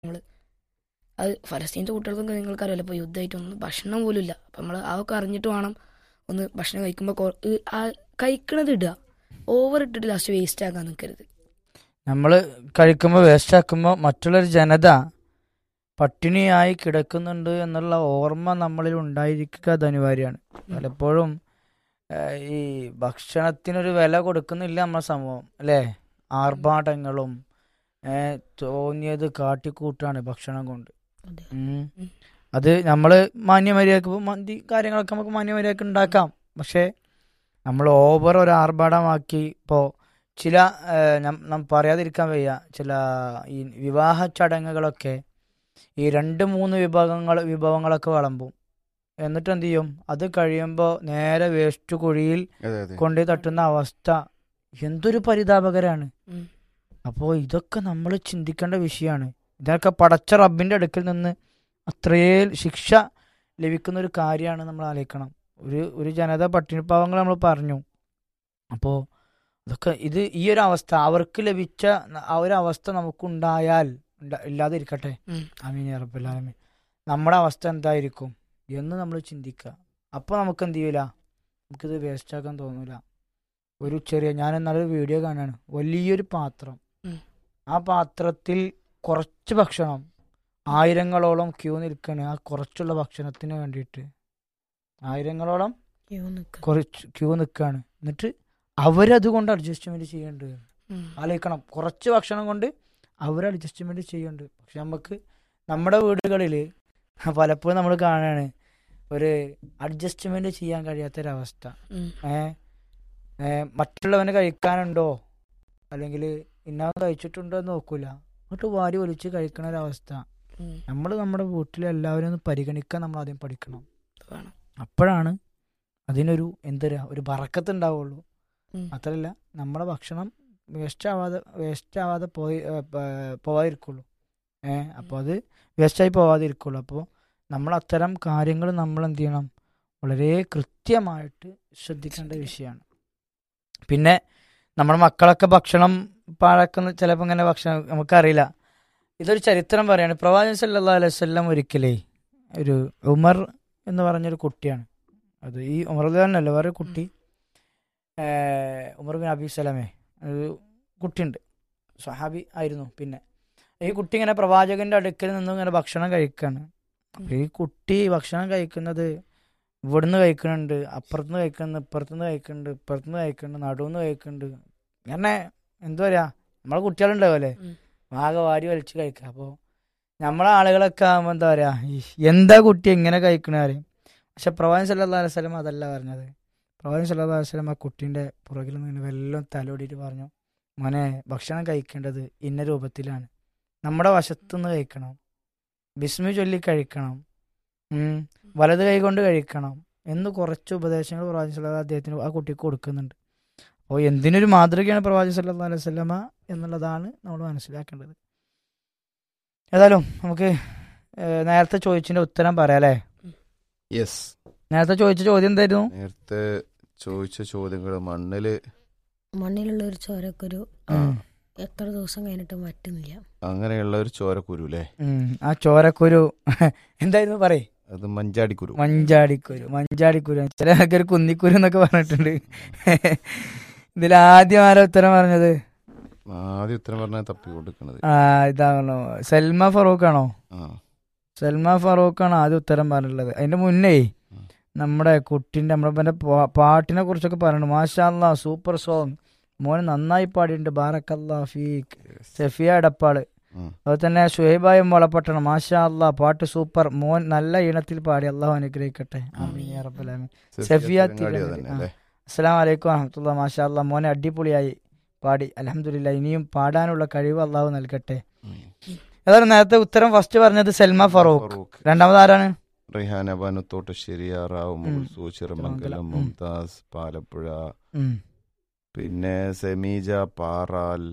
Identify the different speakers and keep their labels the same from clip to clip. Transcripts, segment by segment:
Speaker 1: നമ്മൾ അത് ഫലസ്തീനത്തെ കുട്ടികൾക്കൊക്കെ നിങ്ങൾക്കറിയാലോ ഇപ്പോൾ യുദ്ധമായിട്ടൊന്നും ഭക്ഷണം പോലും ഇല്ല അപ്പം നമ്മൾ അതൊക്കെ അറിഞ്ഞിട്ട് വേണം ഒന്ന് ഭക്ഷണം കഴിക്കുമ്പോൾ കഴിക്കണത് ഇടുക ഓവർ ഇട്ടിട്ട് ലാസ്റ്റ് വേസ്റ്റ് ആക്കാൻ നിൽക്കരുത്
Speaker 2: നമ്മൾ കഴിക്കുമ്പോൾ വേസ്റ്റ് ആക്കുമ്പോൾ മറ്റുള്ളൊരു ജനത പട്ടിണിയായി കിടക്കുന്നുണ്ട് എന്നുള്ള ഓർമ്മ നമ്മളിൽ ഉണ്ടായിരിക്കുക അത് അനിവാര്യമാണ് പലപ്പോഴും ഏഹ്, ഈ ഭക്ഷണത്തിനൊരു വില കൊടുക്കുന്നില്ല നമ്മുടെ സമൂഹം അല്ലേ ആർഭാടങ്ങളും ഏഹ്, തോന്നിയത് കാട്ടിക്കൂട്ടാണ് ഭക്ഷണം കൊണ്ട്
Speaker 1: അതെ.
Speaker 2: ഉം.
Speaker 1: ഉം.
Speaker 2: അത് നമ്മൾ മാന്യമര്യാദക്ക് ഇപ്പൊ മന്തി കാര്യങ്ങളൊക്കെ നമുക്ക് മാന്യമര്യാദക്ക് ഉണ്ടാക്കാം പക്ഷേ നമ്മൾ ഓവർ ഒരു ആർഭാടമാക്കി ഇപ്പോൾ ചില ഏഹ്, നം- നം പറയാതിരിക്കാൻ വയ്യ ചില ഈ വിവാഹ ചടങ്ങുകളൊക്കെ ഈ രണ്ട് മൂന്ന് വിഭവങ്ങൾ വിഭവങ്ങളൊക്കെ വിളമ്പും എന്നിട്ട് എന്ത് ചെയ്യും അത് കഴിയുമ്പോൾ നേരെ വേസ്റ്റ് കുഴിയിൽ
Speaker 3: അതെ അതെ
Speaker 2: കൊണ്ടുപോയി തട്ടുന്ന അവസ്ഥ എന്തൊരു പരിതാപകരാണ്
Speaker 1: ഉം.
Speaker 2: അപ്പോൾ ഇതൊക്കെ നമ്മൾ ചിന്തിക്കേണ്ട വിഷയമാണ് ഇതൊക്കെ പടച്ച റബ്ബിന്റെ അടുക്കൽ നിന്ന് അത്രയേ ശിക്ഷ ലഭിക്കുന്ന ഒരു കാര്യമാണ് നമ്മൾ ആലോചിക്കണം ഒരു ഒരു ജനത പട്ടിണിപ്പാവങ്ങൾ നമ്മൾ പറഞ്ഞു അപ്പോൾ ഇതൊക്കെ ഇത് ഈ ഒരു അവസ്ഥ അവർക്ക് ലഭിച്ച ആ ഒരു അവസ്ഥ നമുക്കുണ്ടായാൽ ഉണ്ടാ- ഇല്ലാതിരിക്കട്ടെ
Speaker 1: ഉം.
Speaker 2: അമീൻ യാ റബ്ബൽ ആലമീൻ നമ്മുടെ അവസ്ഥ എന്തായിരിക്കും എന്ന് നമ്മൾ ചിന്തിക്കുക അപ്പോൾ നമുക്ക് എന്ത് ചെയ്യൂല നമുക്കിത് വേസ്റ്റ് ആക്കാൻ തോന്നൂല ഒരു ചെറിയ ഞാൻ ഇന്നലെ ഒരു വീഡിയോ കാണാണ് വലിയൊരു പാത്രം
Speaker 1: ഉം.
Speaker 2: ആ പാത്രത്തിൽ കുറച്ച് ഭക്ഷണം ആയിരങ്ങളോളം ക്യൂ നിൽക്കാണ് ആ കുറച്ചുള്ള ഭക്ഷണത്തിന് വേണ്ടിയിട്ട് ആയിരങ്ങളോളം
Speaker 1: അയ്യോ, നിക്ക.
Speaker 2: കുറച്ച് ക്യൂ നിൽക്കാണ് എന്നിട്ട് അവരതുകൊണ്ട് അഡ്ജസ്റ്റ്മെന്റ് ചെയ്യേണ്ടത്
Speaker 1: ഉം.
Speaker 2: ആലോചിക്കണം കുറച്ച് ഭക്ഷണം കൊണ്ട് അവർ അഡ്ജസ്റ്റ്മെന്റ് ചെയ്യുന്നുണ്ട് പക്ഷെ നമുക്ക് നമ്മുടെ വീടുകളിൽ പലപ്പോഴും നമ്മൾ കാണാണ് ഒരു അഡ്ജസ്റ്റ്മെന്റ് ചെയ്യാൻ കഴിയാത്തൊരവസ്ഥ
Speaker 1: ഉം.
Speaker 2: ഏ ഏ, മറ്റുള്ളവന് കഴിക്കാനുണ്ടോ അല്ലെങ്കിൽ ഇന്നാമത് കഴിച്ചിട്ടുണ്ടോ എന്ന് നോക്കൂല എന്നിട്ട് വാരി ഒലിച്ച് കഴിക്കണ ഒരവസ്ഥ
Speaker 1: ഉം.
Speaker 2: നമ്മൾ നമ്മുടെ വീട്ടിലെ എല്ലാവരും ഒന്ന് പരിഗണിക്കാൻ നമ്മൾ ആദ്യം പഠിക്കണം
Speaker 1: വേണം.
Speaker 2: അപ്പോഴാണ് അതിനൊരു എന്തരാ ഒരു ബറക്കത്ത് ഉണ്ടാവുള്ളൂ
Speaker 1: ഉം.
Speaker 2: മാത്രല്ല നമ്മുടെ ഭക്ഷണം വേസ്റ്റ് ആവാതെ വേസ്റ്റ് ആവാതെ പോയി ഏ, പ- പോവാതിരിക്കുള്ളൂ ഏ അപ്പോൾ അത് വേസ്റ്റായി പോവാതിരിക്കുള്ളൂ അപ്പോൾ നമ്മൾ അത്തരം കാര്യങ്ങൾ നമ്മൾ എന്ത് ചെയ്യണം വളരെ കൃത്യമായിട്ട് ശ്രദ്ധിക്കേണ്ട വിഷയമാണ് പിന്നെ നമ്മുടെ മക്കളൊക്കെ ഭക്ഷണം പാഴാക്കുന്ന ചിലപ്പോൾ ഇങ്ങനെ ഭക്ഷണം നമുക്കറിയില്ല ഇതൊരു ചരിത്രം പറയാണ് പ്രവാചകൻ സല്ലല്ലാഹു അലൈഹി വസല്ലം ഒരിക്കലേ ഒരു ഉമർ എന്ന് പറഞ്ഞൊരു കുട്ടിയാണ് അത് ഈ ഉമർ അല്ല വേറെ കുട്ടി ഏഹ് ഉമർ ബിൻ അബി സലമേ ഒരു കുട്ടിയുണ്ട് സഹാബി ആയിരുന്നു പിന്നെ ഈ കുട്ടി ഇങ്ങനെ പ്രവാചകന്റെ അടുക്കൽ നിന്നും ഇങ്ങനെ ഭക്ഷണം കഴിക്കാണ് അപ്പൊ ഈ കുട്ടി ഭക്ഷണം കഴിക്കുന്നത് ഇവിടുന്ന് കഴിക്കുന്നുണ്ട് അപ്പുറത്തുനിന്ന് കഴിക്കുന്നുണ്ട് ഇപ്പുറത്തുനിന്ന് കഴിക്കുന്നുണ്ട് ഇപ്പുറത്തുനിന്ന് കഴിക്കുന്നുണ്ട് നടുവെന്ന് കഴിക്കുന്നുണ്ട് അങ്ങനെ എന്താ പറയാ നമ്മളെ കുട്ടികളുണ്ടാവുമല്ലേ
Speaker 1: ഉം.
Speaker 2: ആകെ വാരി വലിച്ച് കഴിക്കുക അപ്പോൾ നമ്മളെ ആളുകളൊക്കെ ആകുമ്പോൾ എന്താ പറയാ ഈ എന്താ കുട്ടി എങ്ങനെ കഴിക്കണ പറയും പക്ഷെ പ്രവാൻ സല്ലാ അലൈഹി സ്വലം അതല്ല പറഞ്ഞത് പ്രവാൻ സല്ലാ അലൈഹി സ്വലം ആ കുട്ടീൻ്റെ പുറകിൽ നിന്ന് വല്ലതും തലോടിയിട്ട് പറഞ്ഞു മോനെ ഭക്ഷണം കഴിക്കേണ്ടത് ഇന്ന രൂപത്തിലാണ് നമ്മുടെ വശത്തുനിന്ന് കഴിക്കണം ബിസ്മി ചൊല്ലി കഴിക്കണം ഉം. വലത് കൈ കൊണ്ട് കഴിക്കണം എന്ന് കുറച്ച് ഉപദേശങ്ങൾ പ്രവാചകൻ സല്ലല്ലാഹു അദ്ദേഹത്തിന് ആ കുട്ടിക്ക് കൊടുക്കുന്നുണ്ട് അപ്പോൾ എന്തിനൊരു മാതൃകയാണ് പ്രവാചകൻ സല്ലല്ലാഹു അലൈഹി വസല്ലമ എന്നുള്ളതാണ് നമ്മൾ മനസ്സിലാക്കേണ്ടത് ഏതായാലും നമുക്ക് ഏഹ്, നേരത്തെ ചോദിച്ചതിന്റെ ഉത്തരം പറയാം അല്ലേ
Speaker 3: യെസ്
Speaker 2: നേരത്തെ ചോദിച്ച ചോദ്യം എന്തായിരുന്നു
Speaker 3: നേരത്തെ ചോദിച്ച ചോദ്യങ്ങൾ മണ്ണില്
Speaker 1: മണ്ണിലുള്ള ഒരു ചോരക്കൊരു
Speaker 2: ഉം.
Speaker 1: എത്ര ദിവസം കഴിഞ്ഞിട്ടും പറ്റുന്നില്ല
Speaker 3: അങ്ങനെയുള്ള ഒരു ചോരക്കുരു അല്ലേ
Speaker 2: ഉം. ആ ചോരക്കുരു എന്തായിരുന്നു പറയേ
Speaker 3: അത് മഞ്ചാടിക്കുരു
Speaker 2: മഞ്ചാടിക്കുരു മഞ്ചാടിക്കുരു ചില ആൾക്കാർ കുന്നിക്കുരു എന്നൊക്കെ പറഞ്ഞിട്ടുണ്ട് ഇതിൽ ആദ്യം ആരോ ഉത്തരം പറഞ്ഞത്
Speaker 3: ആദ്യം ഉത്തരം പറഞ്ഞാൽ തപ്പി കൊടുക്കണത്
Speaker 2: ആ ഇതാണോ സൽമ ഫറൂഖ് ആണോ
Speaker 3: ആ
Speaker 2: സൽമ ഫറൂഖ് ആണ് ആദ്യം ഉത്തരം പറഞ്ഞിട്ടുള്ളത് അതിന്റെ മുന്നേ
Speaker 3: ഉം.
Speaker 2: നമ്മുടെ കുട്ടിന്റെ നമ്മുടെ പാ- പാട്ടിനെ കുറിച്ചൊക്കെ പറയണു മാഷാല്ലാ സൂപ്പർ സോങ് മോന് നന്നായി പാടിയിട്ടുണ്ട് ബാറക്കല്ലാ ഫീഖ് സഫിയ എടപ്പാള്
Speaker 3: ഉം.
Speaker 2: അതുപോലെ തന്നെ ഷുഹൈബായും വളപ്പട്ടണം മാഷാ അല്ലാ പാട്ട് സൂപ്പർ മോൻ നല്ല ഈണത്തിൽ പാടി അള്ളാഹു അനുഗ്രഹിക്കട്ടെ ആമീൻ യാ റബ്ബൽ ആലമീൻ. സഫിയ
Speaker 3: തിരങ്ങാടി
Speaker 2: തിരുവനന്തപുരം.
Speaker 3: തന്നെ അല്ലേ
Speaker 2: അസ്സലാം വലൈക്കും വറഹമത്തുള്ള മാഷാ അല്ലാ മോനെ അടിപൊളിയായി പാടി അലഹമില്ല ഇനിയും പാടാനുള്ള കഴിവ് അള്ളാഹു നൽകട്ടെ
Speaker 3: ഉം.
Speaker 2: ഏതായാലും നേരത്തെ ഉത്തരം ഫസ്റ്റ് പറഞ്ഞത് സൽമ ഫറൂഖ്
Speaker 3: ഫറൂഖ്
Speaker 2: രണ്ടാമത് ആരാണ്
Speaker 3: റിഹാന ബാനുത്തോട്ടശ്ശേരി ആറാവ്
Speaker 2: ഉം.
Speaker 3: മുൾസു ചിറമംഗലം
Speaker 2: ചിറമംഗലം. ഉം.
Speaker 3: മുംതാസ് പാലപ്പുഴ
Speaker 2: ഉം.
Speaker 3: പിന്നെ സെമീജ പാറാൽ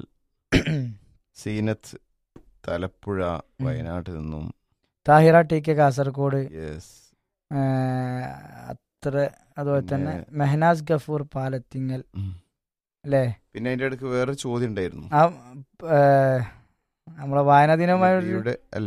Speaker 3: സീനത്ത് തലപ്പുഴ വയനാട്ടിൽ നിന്നും
Speaker 2: Thahira T K Kasaragod
Speaker 3: yes
Speaker 2: ആ, അത്ര അതുപോലെ തന്നെ
Speaker 3: പിന്നെ-
Speaker 2: മെഹനാസ് ഗഫൂർ പാലത്തിങ്ങൽ അല്ലേ
Speaker 3: പിന്നെ അതിന്റെ ഇടയ്ക്ക് വേറെ ചോദ്യം ഉണ്ടായിരുന്നു
Speaker 2: ആ ഏ, നമ്മളെ വായനാ ദിനമായ
Speaker 3: നബിയുടെ അല്ല